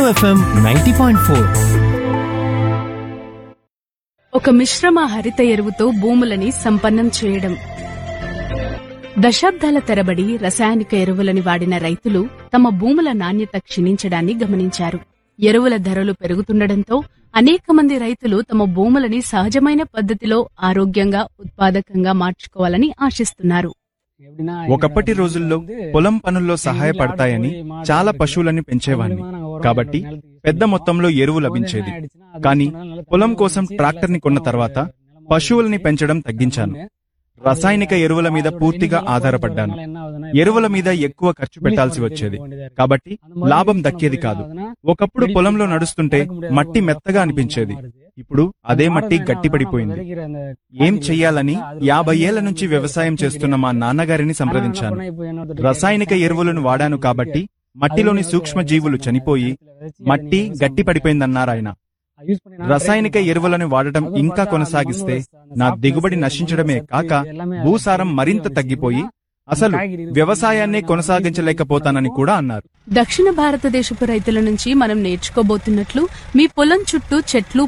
FM ninety point four ఒక మిశ్రమ హరిత ఎరువుతో భూములని సంపన్నం చేయడం దశాబ్దాల తరబడి రసాయనిక ఎరువులని వాడిన రైతులు తమ భూముల నాణ్యత క్షీణించడాన్ని గమనించారు ఎరువుల ధరలు పెరుగుతుండటంతో అనేక మంది రైతులు తమ భూములని సహజమైన పద్ధతిలో ఆరోగ్యంగా ఉత్పాదకంగా మార్చుకోవాలని ఆశిస్తున్నారు ఒకప్పటి రోజుల్లో పొలం పనుల్లో సహాయపడతాయని చాలా పశువులని పెంచేవాణ్ణి కాబట్టి పెద్ద మొత్తంలో ఎరువు లభించేది కానీ పొలం కోసం ట్రాక్టర్ని కొన్న తర్వాత పశువుల్ని పెంచడం తగ్గించాను రసాయనిక ఎరువుల మీద పూర్తిగా ఆధారపడ్డాను ఎరువుల మీద ఎక్కువ ఖర్చు పెట్టాల్సి వచ్చేది కాబట్టి లాభం దక్కేది కాదు ఒకప్పుడు పొలంలో నడుస్తుంటే మట్టి మెత్తగా అనిపించేది ఇప్పుడు అదే మట్టి గట్టిపడిపోయింది ఏం చెయ్యాలని యాభై ఏళ్ల నుంచి వ్యవసాయం చేస్తున్న మా నాన్నగారిని సంప్రదించాను రసాయనిక ఎరువులను వాడాను కాబట్టి మట్టిలోని సూక్ష్మ జీవులు చనిపోయి మట్టి గట్టిపడిపోయిందన్నారాయన రసాయనిక ఎరువులను వాడటం ఇంకా కొనసాగిస్తే నా దిగుబడి నశించడమే కాక భూసారం మరింత తగ్గిపోయి అసలు వ్యవసాయాన్నే కొనసాగించలేకపోతానని కూడా అన్నారు దక్షిణ భారతదేశపు రైతుల నుంచి మనం నేర్చుకోబోతున్నట్లు మీ పొలం చుట్టూ చెట్లు